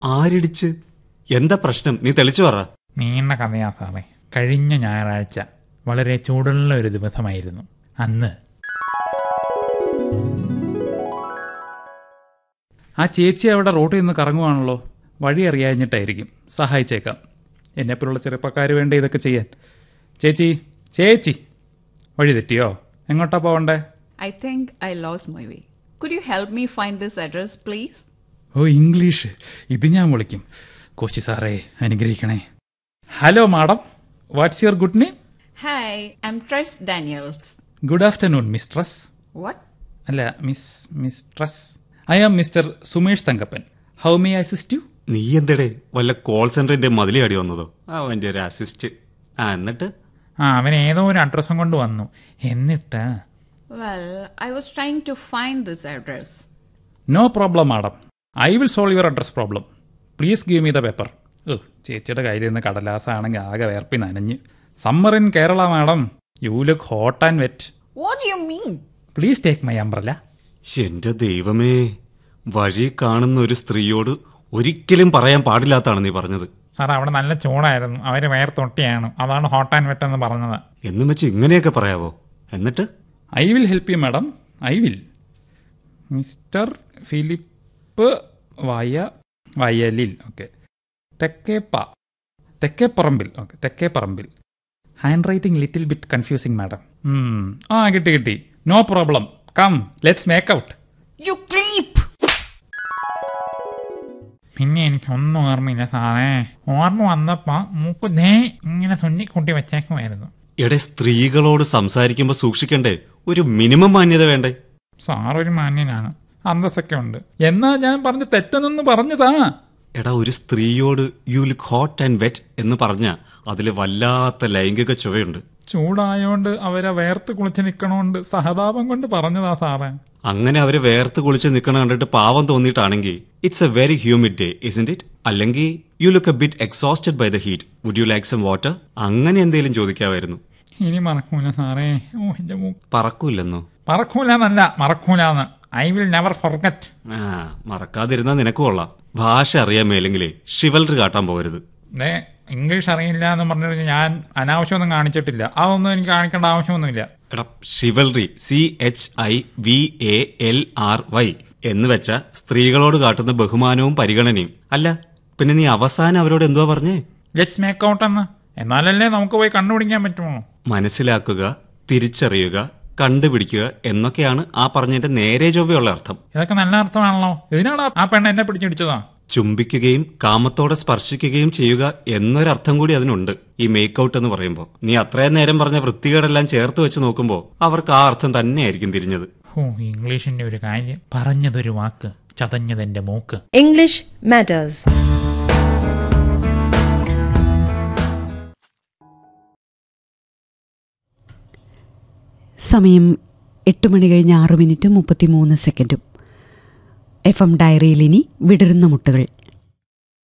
ആരിടിച്ച് എന്താ പ്രശ്നം നീ തെളിച്ചു പറ നീണ്ട കഥയാ സാറേ കഴിഞ്ഞ ഞായറാഴ്ച വളരെ ചൂടുള്ള ഒരു ദിവസമായിരുന്നു അന്ന് ആ ചേച്ചി അവിടെ റോട്ടിൽ നിന്ന് കറങ്ങുവാണല്ലോ വഴി അറിയാഞ്ഞിട്ടായിരിക്കും സഹായിച്ചേക്കാം എന്നെപ്പോലുള്ള ചെറുപ്പക്കാർ വേണ്ട ഇതൊക്കെ ചെയ്യാൻ ചേച്ചി ചേച്ചി വഴി തെറ്റിയോ എങ്ങോട്ടാ പോവണ്ടേ I think I lost my way. Could you help me find this address, please? ഓ ഇംഗ്ലീഷ് ഇത് ഞാൻ വിളിക്കും കോശി സാറേ അനുഗ്രഹിക്കണേ hello madam what's your good name Hi, I'm Trish Daniels. Good afternoon mistress What? അല്ല miss mistress I am mister Sumesh Thankappan how may assist you നീ എന്തടേ വല്ല കോൾ സെന്ററിന്റെ മതിലടി വന്നതോ അവന്റെ ഒരു അസിസ്റ്റ് ആ എന്നിട്ട് ആ അവൻ ഏതോ ഒരു അഡ്രസ്സും കൊണ്ട് വന്നു എന്നിട്ട് Well, I was trying to find this address. No problem madam I will solve your address problem please give me the paper ഓ ചേച്ചിയുടെ കയ്യിൽ നിന്ന് കടലാസാണെങ്കിൽ ആകെ വേർപ്പി നനഞ്ഞ് summer in Kerala madam you look hot and wet What do you mean? Please take my umbrella എന്റെ ദൈവമേ വഴി കാണുന്ന ഒരു സ്ത്രീയോട് ഒരിക്കലും പറയാൻ പാടില്ലാത്താണ് നീ പറഞ്ഞത് സാർ അവിടെ നല്ല ചൂടായിരുന്നു അവർ വേർത്തൊട്ടിയാണ് അതാണ് ഹോട്ട് ആൻഡ് വെറ്റ് എന്ന് പറഞ്ഞത് എന്നും വെച്ച് ഇങ്ങനെയൊക്കെ പറയാവോ എന്നിട്ട് I will help you madam I will mister Philip വയ വയലിൽ ഓക്കെ തെക്കേപ്പ തെക്കേപ്പറമ്പിൽ ഓക്കെ തെക്കേപ്പറമ്പിൽ handwriting little bit confusing madam ആ കിട്ടി കിട്ടി no problem come let's make out You creep! പിന്നെ എനിക്കൊന്നും ഓർമ്മയില്ല സാറേ ഓർമ്മ വന്നപ്പോ മൂക്ക് ദേ ഇങ്ങനെ സുന്നിക്കൂട്ടി വെച്ചേക്കുമായിരുന്നു എടെ സ്ത്രീകളോട് സംസാരിക്കുമ്പോ സൂക്ഷിക്കണ്ടേ ഒരു മിനിമം മാന്യത വേണ്ടേ സാർ ഒരു മാന്യനാണ് അന്തസ്സൊക്കെ ഉണ്ട് എന്നാ ഞാൻ പറഞ്ഞ തെറ്റെന്നൊന്ന് പറഞ്ഞതാ എടാ ഒരു സ്ത്രീയോട് you look hot and wet എന്ന് പറഞ്ഞ അതിൽ വല്ലാത്ത ലൈംഗിക ചുവയുണ്ട് ചൂടായോണ്ട് അവരെ വേർത്ത് കുളിച്ച് നിക്കണോണ്ട് സഹതാപം കൊണ്ട് പറഞ്ഞതാ സാറേ അങ്ങനെ അവര് വേർത്ത് കുളിച്ച് നിൽക്കണ കണ്ടിട്ട് പാവം തോന്നിയിട്ടാണെങ്കിൽ it's a very humid day isn't it അല്ലെങ്കിൽ you look a bit exhausted by the heat would you like some water അങ്ങനെ എന്തെങ്കിലും ചോദിക്കാമായിരുന്നു ഇനി മറക്കൂല സാറേ ഓ എന്റെ മൂക്ക് പറക്കൂല്ലെന്നോ പറക്കൂലെന്നല്ല മറക്കൂലെന്ന് ഐ വിൽ നെവർ ഫൊർഗറ്റ് ആ മറക്കാതിരുന്നാ നിനക്ക് കൊള്ളാം ഭാഷ അറിയാൻ മേലെങ്കിലേ ഷിവൽറി കാട്ടാൻ പോകരുത് ദേ ഇംഗ്ലീഷ് അറിയില്ല എന്ന് പറഞ്ഞു ഞാൻ അനാവശ്യമൊന്നും കാണിച്ചിട്ടില്ല അതൊന്നും എനിക്ക് കാണിക്കേണ്ട ആവശ്യമൊന്നുമില്ല എടാ chivalry C H I V A L R Y എന്ന് വെച്ച സ്ത്രീകളോട് കാട്ടുന്ന ബഹുമാനവും പരിഗണനയും അല്ല പിന്നെ നീ അവസാനം അവരോട് എന്തുവാ പറഞ്ഞേ ലെറ്റ്സ് മേക്ക് ഔട്ട് എന്ന് എന്നാലല്ലേ നമുക്ക് പോയി കണ്ടുപിടിക്കാൻ പറ്റുമോ മനസ്സിലാക്കുക തിരിച്ചറിയുക കണ്ടുപിടിക്കുക എന്നൊക്കെയാണ് ആ പറഞ്ഞതിന്റെ നേരെ ചൊവ്വയുള്ള അർത്ഥം ഇതൊക്കെ നല്ല അർത്ഥമാണല്ലോ ഇതിനാണ് ആ പെണ്ണ് എന്നെ പിടിച്ചിടിച്ചതാ ചുംബിക്കുകയും കാമത്തോടെ സ്പർശിക്കുകയും ചെയ്യുക എന്നൊരർത്ഥം കൂടി അതിനുണ്ട് ഈ മേക്ക് ഔട്ട് എന്ന് പറയുമ്പോൾ നീ അത്രയും നേരം പറഞ്ഞ വൃത്തികേടെല്ലാം ചേർത്ത് വെച്ച് നോക്കുമ്പോൾ അവർക്ക് ആ അർത്ഥം തന്നെയായിരിക്കും തിരിഞ്ഞത് ഓ ഇംഗ്ലീഷിന്റെ ഒരു കാര്യം പറഞ്ഞതൊരു വാക്ക് ചതഞ്ഞതെന്റെ മൂക്ക് English matters. സമയം എട്ട് മണി കഴിഞ്ഞ് ആറ് മിനിറ്റ് മുപ്പത്തിമൂന്ന് സെക്കൻഡും എഫ് എം ഡയറിയിൽ ഇനി വിടരുന്ന മുട്ടുകൾ